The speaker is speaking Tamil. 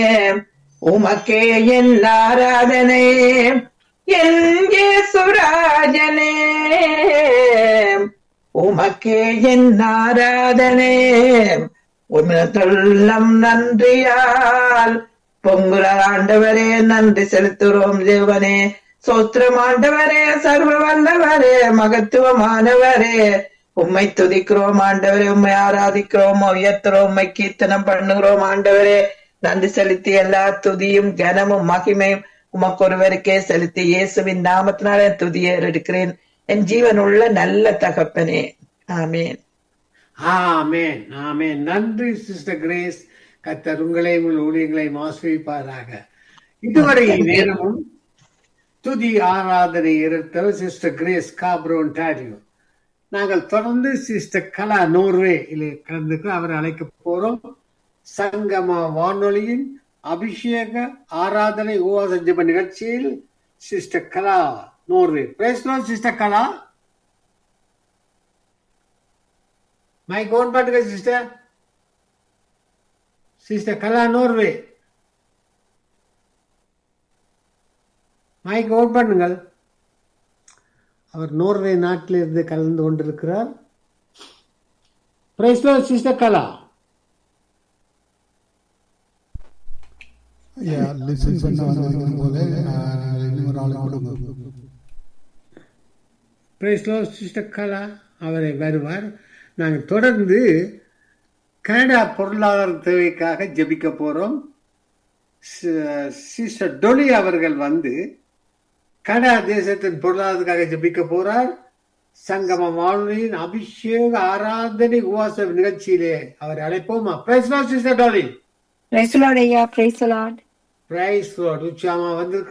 உமக்கே என் ஆராதனை என் சுராஜனே உமக்கே என் ஆராதனை உமதுள்ளம் நன்றியால் பொங்குற ஆண்டவரே நன்றி செலுத்துகிறோம் தேவனே சோத்திரம் ஆண்டவரே சர்வ வல்லவரே மகத்துவமானவரே உம்மை துதிக்கிறோம் ஆண்டவரே உம்மை ஆராதிக்கிறோம் உயர்த்துறோம் உம்மை கீர்த்தனம் பண்ணுகிறோம் ஆண்டவரே நன்றி செலுத்தி எல்லா துதியும் கனமும் மகிமையும் உமக்கு ஒருவருக்கே செலுத்தி இயேசுவின் நாமத்தினால துதியை எடுக்கிறேன் என் ஜீவன் உள்ள நல்ல தகப்பனே ஆமேன் ஆமென் ஆமென் நன்றி சிஸ்டர் கிரேஸ் கத்தர் உங்களையும் உங்கள் ஊழியங்களையும் ஆசிரிப்பாராக இதுவரை நேரமும் துதி ஆராதனை இருத்தவர் சிஸ்டர் கிரேஸ் காப்ரோன் டாரியோ நாங்கள் தொடர்ந்து சிஸ்டர் கலா நோர்வே கலந்துக்கு அவரை அழைக்க போறோம் சங்கம வானொலியின் அபிஷேக ஆராதனை உபவாச ஜெப நிகழ்ச்சியில் சிஸ்டர் கலா நோர்வே பேசலாம் சிஸ்டர் கலா மைக் ஓன் பண்ணுங்க sister sister Kala Norway mic on பண்ணுங்கள் அவர் நோர்வே நாட்டில் இருந்து கலந்து கொண்டிருக்கிறார் பிரைஸ்லோ சிஸ்டர் கலா ஐயா லிசன் பண்ண வந்திருக்கும் போது நீங்கள் இன்னும் ஒரு ஆளை கொடுங்க பிரைஸ்லோ சிஸ்டர் கலா அவரை வருவார் நாங்கள் தொடர்ந்து கனடா பொருளாதார தேவைக்காக ஜெபிக்க போறோம் சிஸ்டர் டொலி அவர்கள் வந்து கனடா தேசத்தின் பொருளாதாரத்துக்காக ஜெபிக்க போறார் சங்கம வானொலியின் அபிஷேக ஆராதனை உவாச நிகழ்ச்சியிலே அவர் அழைப்போமா பிரைஸ்லோ சிஸ்டர் டொலி பிரைஸ் லார்ட் ஐயா பிரைஸ் லார்ட் பிரைஸ் உச்சாமா வந்திருக்க